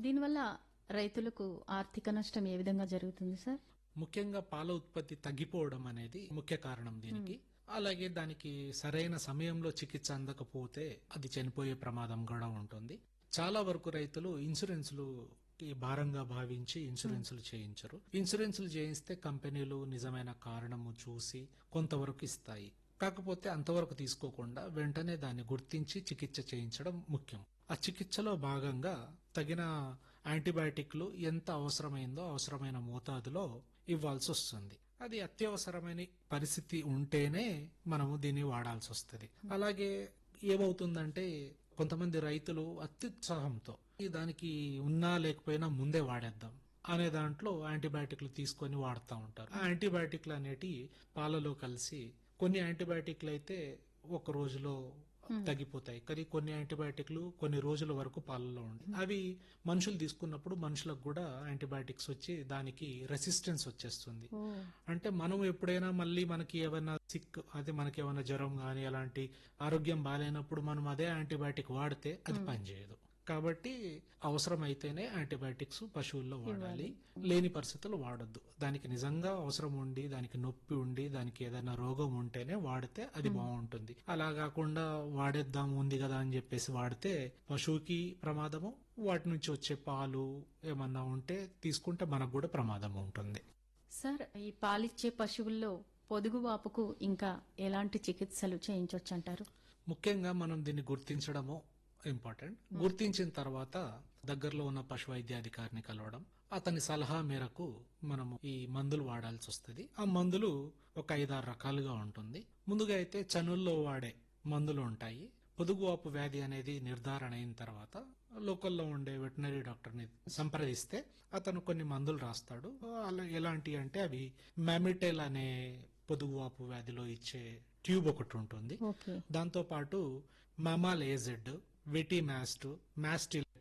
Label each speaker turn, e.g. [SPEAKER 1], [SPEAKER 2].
[SPEAKER 1] దీనివల్ల రైతులకు ఆర్థిక నష్టం ఏ విధంగా జరుగుతుంది సార్
[SPEAKER 2] ముఖ్యంగా పాల ఉత్పత్తి తగ్గిపోవడం అనేది ముఖ్య కారణం దీనికి అలాగే దానికి సరైన సమయంలో చికిత్స అందకపోతే అది చనిపోయే ప్రమాదం కూడా ఉంటుంది చాలా వరకు రైతులు ఇన్సూరెన్స్లు కి భారంగా భావించి ఇన్సూరెన్సులు చేయించరు ఇన్సూరెన్సులు చేయిస్తే కంపెనీలు నిజమైన కారణము చూసి కొంతవరకు ఇస్తాయి కాకపోతే అంతవరకు తీసుకోకుండా వెంటనే దాన్ని గుర్తించి చికిత్స చేయించడం ముఖ్యం ఆ చికిత్సలో భాగంగా తగిన యాంటీబయాటిక్లు ఎంత అవసరమైందో అవసరమైన మోతాదులో ఇవ్వాల్సి వస్తుంది అది అత్యవసరమైన పరిస్థితి ఉంటేనే మనము దీన్ని వాడాల్సి వస్తుంది అలాగే ఏమవుతుందంటే కొంతమంది రైతులు అత్యుత్సాహంతో "ఈ దానికి ఉన్నా లేకపోయినా ముందే వాడేద్దాం అనే దాంట్లో యాంటీబయాటిక్లు తీసుకొని వాడుతూ ఉంటారు ఆ యాంటీబయాటిక్లు అనేటి పాలలో కలిసి కొన్ని యాంటీబయాటిక్లు అయితే ఒక రోజులో తగ్గిపోతాయి కానీ కొన్ని యాంటీబయాటిక్లు కొన్ని రోజుల వరకు పాలలో ఉంటాయి అవి మనుషులు తీసుకున్నప్పుడు మనుషులకు కూడా యాంటీబయాటిక్స్ వచ్చి దానికి రెసిస్టెన్స్ వచ్చేస్తుంది
[SPEAKER 1] ఓ
[SPEAKER 2] అంటే మనం ఎప్పుడైనా మళ్ళీ మనకి ఏమైనా సిక్ అదే మనకి ఏమైనా జ్వరం గానీ అలాంటి ఆరోగ్యం బాగాలేనప్పుడు మనం అదే యాంటీబయాటిక్ వాడితే అది పనిచేయదు కాబట్టి అవసరం అయితేనే యాంటీబయాటిక్స్ పశువుల్లో వాడాలి లేని పరిస్థితులు వాడొద్దు దానికి నిజంగా అవసరం ఉండి దానికి నొప్పి ఉండి దానికి ఏదైనా రోగం ఉంటేనే వాడితే అది బాగుంటుంది అలా కాకుండా వాడేద్దాం ఉంది కదా అని చెప్పేసి వాడితే పశువుకి ప్రమాదము వాటి నుంచి వచ్చే పాలు ఏమన్నా ఉంటే తీసుకుంటే మనకు కూడా ప్రమాదం ఉంటుంది
[SPEAKER 1] సార్ ఈ పాలిచ్చే పశువుల్లో పొదుగువాపుకు ఇంకా ఎలాంటి చికిత్సలు చేయించవచ్చు అంటారు
[SPEAKER 2] ముఖ్యంగా మనం దీన్ని గుర్తించడము ఇంపార్టెంట్ గుర్తించిన తర్వాత దగ్గరలో ఉన్న పశు వైద్యాధికారిని కలవడం అతని సలహా మేరకు మనము ఈ మందులు వాడాల్సి వస్తుంది ఆ మందులు ఒక ఐదారు రకాలుగా ఉంటుంది ముందుగా అయితే చనుల్లో వాడే మందులు ఉంటాయి పొదుగువాపు వ్యాధి అనేది నిర్ధారణ అయిన తర్వాత లోకల్లో ఉండే వెటనరీ డాక్టర్ ని సంప్రదిస్తే అతను కొన్ని మందులు రాస్తాడు అలా ఎలాంటి అంటే అవి మ్యామిటెల్ అనే పొదుగువాపు వ్యాధిలో ఇచ్చే ట్యూబ్ ఒకటి ఉంటుంది
[SPEAKER 1] ఓకే
[SPEAKER 2] దాంతో పాటు మమాల్ ఏజెడ్ వెటీ మ్యాస్ట్ మాస్టిల్